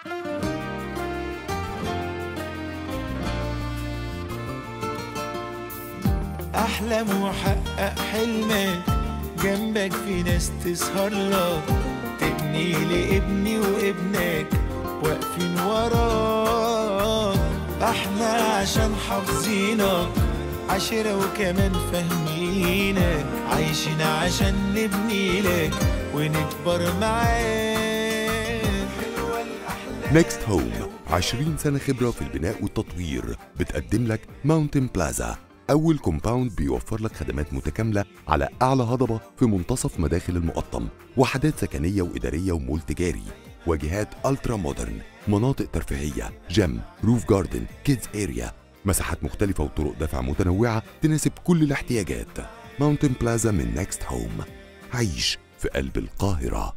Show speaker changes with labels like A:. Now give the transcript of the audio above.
A: احلم وحقق حلمك جنبك في ناس تسهر لك تبني لابني وابنك واقفين وراك احنا عشان حافظينك عشرة وكمان فاهمينك عايشين عشان نبني لك ونكبر معاك حلوة الأحلام
B: نيكست هوم 20 سنة خبرة في البناء والتطوير بتقدم لك ماونتن بلازا أول كومباوند بيوفر لك خدمات متكاملة على أعلى هضبة في منتصف مداخل المقطم وحدات سكنية وإدارية ومول تجاري واجهات ألترا مودرن مناطق ترفيهية جيم روف جاردن كيدز اريا مساحات مختلفة وطرق دفع متنوعة تناسب كل الاحتياجات ماونتن بلازا من نيكست هوم عيش في قلب القاهرة